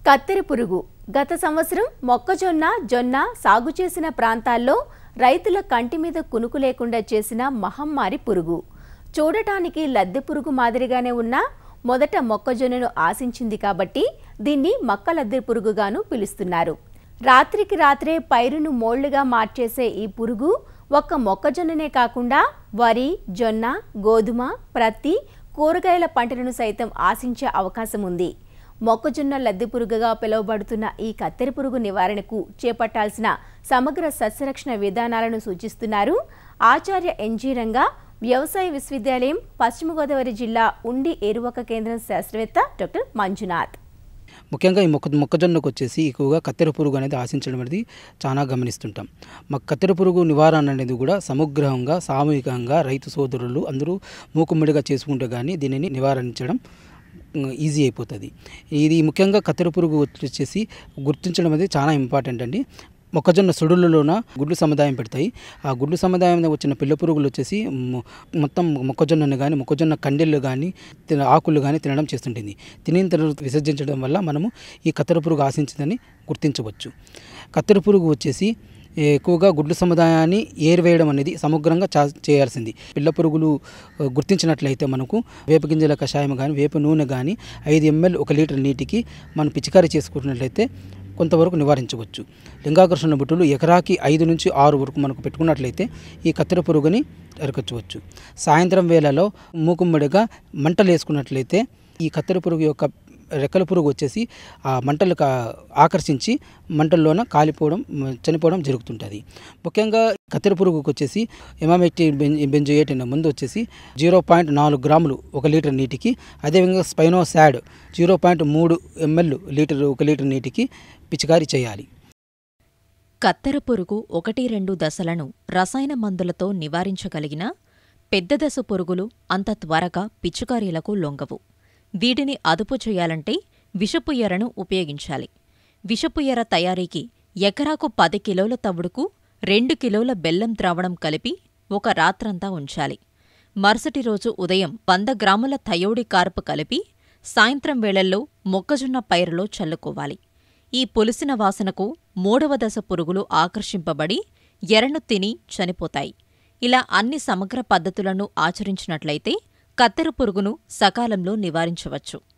కత్తెర పురుగు గత సంవత్సరం మొక్కజొన్న జొన్న సాగు చేసిన ప్రాంతాల్లో రైతుల కంటి మీద కునుకు లేకుండా చేసిన మహమ్మారి పురుగు చూడటానికి లద్దె పురుగు మాదిరిగానే ఉన్నా మొదట మొక్కజొన్నను ఆశించింది కాబట్టి దీన్ని మక్క లద్దె పురుగుగాను పిలుస్తున్నారు రాత్రికి రాత్రే పైరును మోళ్లుగా మార్చేసే ఈ పురుగు ఒక్క మొక్కజొన్ననే కాకుండా వరి జొన్న గోధుమ ప్రత్తి కూరగాయల పంటలను సైతం ఆశించే అవకాశం ఉంది మొక్కజొన్న లద్దె పురుగుగా పిలువబడుతున్న ఈ కత్తెర పురుగు నివారణకు చేపట్టాల్సిన సమగ్ర సస్యరక్షణ విధానాలను సూచిస్తున్నారు ఆచార్య ఎన్జీ రంగా వ్యవసాయ విశ్వవిద్యాలయం పశ్చిమ గోదావరి జిల్లా ఉండి ఏరువక కేంద్రం శాస్త్రవేత్త డాక్టర్ మంజునాథ్ ముఖ్యంగా ఈ మొక్క మొక్కజొన్నకు వచ్చేసి ఎక్కువగా కత్తెర పురుగు అనేది ఆశించడం అనేది చాలా గమనిస్తుంటాం మా కత్తెర పురుగు నివారణ అనేది కూడా సమగ్రంగా సామూహికంగా రైతు సోదరులు అందరూ మూకుమ్మడిగా చేసుకుంటే కానీ దీనిని నివారించడం ఉమ్, ఈజీ అయిపోతుంది ఇది ముఖ్యంగా కత్తెర పురుగు వచ్చేసి గుర్తించడం అనేది చాలా ఇంపార్టెంట్ అండి మొక్కజొన్న సుడులలోన గుడ్లు సముదాయం పెడతాయి ఆ గుడ్లు సముదాయం మీద వచ్చిన పిల్ల పురుగులు వచ్చేసి మొ- మొత్తం మొక్కజొన్నను కానీ మొక్కజొన్న కండెళ్ళు కానీ తిన ఆకులు కానీ తినడం చేస్తుంటుంది తినిన తర్వాత విసర్జించడం వల్ల మనము ఈ కత్తెర పురుగు ఆశించిందని గుర్తించవచ్చు కత్తెర పురుగు వచ్చేసి ఎక్కువగా గుడ్లు సముదాయాన్ని ఏరివేయడం అనేది సమగ్రంగా చా చేయాల్సింది పిల్ల పురుగులు ఆ, గుర్తించినట్లయితే మనకు వేప గింజల కషాయం కానీ వేప నూనె కానీ ఐదు ఎంఎల్ ఒక లీటర్ నీటికి మనం పిచికారీ చేసుకున్నట్లయితే కొంతవరకు నివారించవచ్చు లింగాకర్షణ బుట్టులు ఎకరాకి ఐదు నుంచి ఆరు వరకు మనకు పెట్టుకున్నట్లయితే ఈ కత్తెర పురుగుని అరకచ్చు సాయంత్రం వేళలో మూకుమ్మడిగా మంటలు వేసుకున్నట్లయితే ఈ కత్తెర పురుగు యొక్క రెక్కల పురుగు వచ్చేసి ఆ మంటలకు ఆ- ఆకర్షించి మంటల్లోన కాలిపోవడం మ, చనిపోవడం జరుగుతుంటుంది ముఖ్యంగా కత్తెర పురుగుకు వచ్చేసి ఎమామెక్టి బెంజోయేట్ అనే ముందు వచ్చేసి జీరో పాయింట్ నాలుగు గ్రాములు ఒక లీటర్ నీటికి అదేవిధంగా స్పైనోసాడ్ జీరో పాయింట్ మూడు ఎంఎల్ లీటర్ ఒక లీటర్ నీటికి పిచికారీ చేయాలి కత్తెర పురుగు ఒకటి రెండు దశలను రసాయన మందులతో నివారించగలిగినా పెద్ద దశ పురుగులు అంత త్వరగా పిచ్చుకారీలకు లొంగవు వీటిని అదుపు చేయాలంటే విషపు ఎరను ఉపయోగించాలి విషపు ఎర తయారీకి ఎకరాకు పది కిలోల తవుడుకు రెండు కిలోల బెల్లం ద్రావణం కలిపి ఒక రాత్రంతా ఉంచాలి మరుసటి రోజు ఉదయం వంద గ్రాముల థయోడి కార్పు కలిపి సాయంత్రం వేళల్లో మొక్కజొన్న పైరులో చల్లుకోవాలి ఈ పులిసిన వాసనకు మూడవ దశ పురుగులు ఆకర్షింపబడి ఎరను తిని చనిపోతాయి ఇలా అన్ని సమగ్ర పద్ధతులను ఆచరించినట్లయితే కత్తెర పురుగును సకాలంలో నివారించవచ్చు